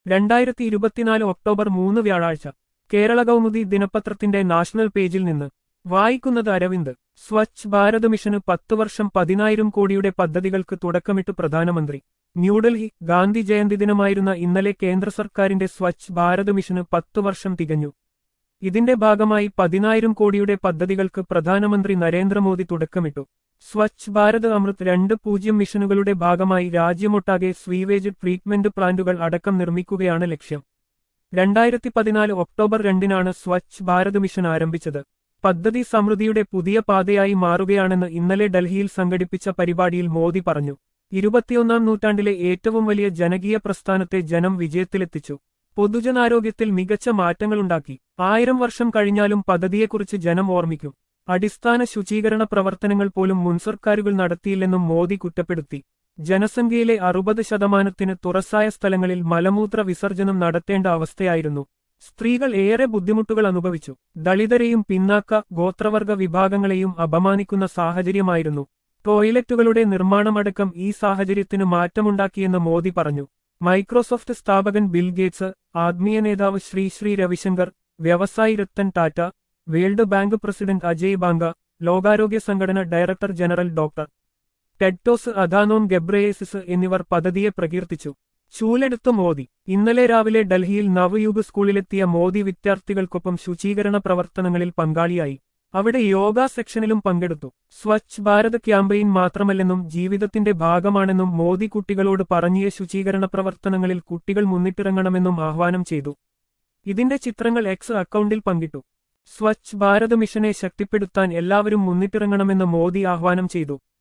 രണ്ടായിരത്തി ഇരുപത്തിനാല് ഒക്ടോബർ മൂന്ന് വ്യാഴാഴ്ച കേരള കൗമുദി ദിനപത്രത്തിന്റെ നാഷണൽ പേജിൽ നിന്ന് വായിക്കുന്നത് അരവിന്ദ് സ്വച്ഛ് ഭാരത് മിഷന് പത്തു വർഷം പതിനായിരം കോടിയുടെ പദ്ധതികൾക്ക് തുടക്കമിട്ട് പ്രധാനമന്ത്രി ന്യൂഡൽഹി ഗാന്ധി ജയന്തി ദിനമായിരുന്ന ഇന്നലെ കേന്ദ്ര സർക്കാരിന്റെ സ്വച്ഛ് ഭാരത് മിഷന് പത്തു വർഷം തികഞ്ഞു ഇതിന്റെ ഭാഗമായി പതിനായിരം കോടിയുടെ പദ്ധതികൾക്ക് പ്രധാനമന്ത്രി നരേന്ദ്രമോദി തുടക്കമിട്ടു സ്വച്ഛ് ഭാരത് അമൃത് രണ്ട് പൂജ്യം മിഷനുകളുടെ ഭാഗമായി രാജ്യമൊട്ടാകെ സ്വീവേജ് ട്രീറ്റ്മെന്റ് പ്ലാന്റുകൾ അടക്കം നിർമ്മിക്കുകയാണ് ലക്ഷ്യം രണ്ടായിരത്തി പതിനാല് ഒക്ടോബർ രണ്ടിനാണ് സ്വച്ഛ് ഭാരത് മിഷൻ ആരംഭിച്ചത് പദ്ധതി സമൃദ്ധിയുടെ പുതിയ പാതയായി മാറുകയാണെന്ന് ഇന്നലെ ഡൽഹിയിൽ സംഘടിപ്പിച്ച പരിപാടിയിൽ മോദി പറഞ്ഞു ഇരുപത്തിയൊന്നാം നൂറ്റാണ്ടിലെ ഏറ്റവും വലിയ ജനകീയ പ്രസ്ഥാനത്തെ ജനം വിജയത്തിലെത്തിച്ചു പൊതുജനാരോഗ്യത്തിൽ മികച്ച മാറ്റങ്ങളുണ്ടാക്കി ആയിരം വർഷം കഴിഞ്ഞാലും പദ്ധതിയെക്കുറിച്ച് ജനം ഓർമ്മിക്കും അടിസ്ഥാന ശുചീകരണ പ്രവർത്തനങ്ങൾ പോലും മുൻസർക്കാരുകൾ നടത്തിയില്ലെന്നും മോദി കുറ്റപ്പെടുത്തി ജനസംഖ്യയിലെ അറുപത് ശതമാനത്തിന് തുറസായ സ്ഥലങ്ങളിൽ മലമൂത്ര വിസർജനം നടത്തേണ്ട അവസ്ഥയായിരുന്നു സ്ത്രീകൾ ഏറെ ബുദ്ധിമുട്ടുകൾ അനുഭവിച്ചു ദളിതരെയും പിന്നാക്ക ഗോത്രവർഗ വിഭാഗങ്ങളെയും അപമാനിക്കുന്ന സാഹചര്യമായിരുന്നു ടോയ്ലറ്റുകളുടെ നിർമ്മാണമടക്കം ഈ സാഹചര്യത്തിന് മാറ്റമുണ്ടാക്കിയെന്ന് മോദി പറഞ്ഞു മൈക്രോസോഫ്റ്റ് സ്ഥാപകൻ ബിൽ ഗേറ്റ്സ് ആത്മീയ നേതാവ് ശ്രീ ശ്രീ രവിശങ്കർ വ്യവസായി Ratan Tata world bank president Ajay ബാങ്ക ലോകാരോഗ്യ സംഘടന ഡയറക്ടർ ജനറൽ ഡോക്ടർ ടെഡ്ടോസ് അദാനോം ഗബ്രയേസിസ് എന്നിവർ പദ്ധതിയെ പ്രകീർത്തിച്ചു ചൂലെടുത്ത മോദി ഇന്നലെ രാവിലെ ഡൽഹിയിൽ നവയുഗ് സ്കൂളിലെത്തിയ മോദി വിദ്യാർത്ഥികൾക്കൊപ്പം ശുചീകരണ പ്രവർത്തനങ്ങളിൽ പങ്കാളിയായി അവിടെ യോഗ സെക്ഷനിലും പങ്കെടുത്തു സ്വച്ഛ് ഭാരത് ക്യാമ്പയിൻ മാത്രമല്ലെന്നും ജീവിതത്തിന്റെ ഭാഗമാണെന്നും മോദി കുട്ടികളോട് പറഞ്ഞിയ ശുചീകരണ പ്രവർത്തനങ്ങളിൽ കുട്ടികൾ മുന്നിട്ടിറങ്ങണമെന്നും ആഹ്വാനം ചെയ്തു ഇതിന്റെ ചിത്രങ്ങൾ എക്സ് അക്കൗണ്ടിൽ പങ്കിട്ടു സ്വച്ഛ് ഭാരത് മിഷനെ ശക്തിപ്പെടുത്താൻ എല്ലാവരും മുന്നിട്ടിറങ്ങണമെന്ന് മോദി ആഹ്വാനം ചെയ്തു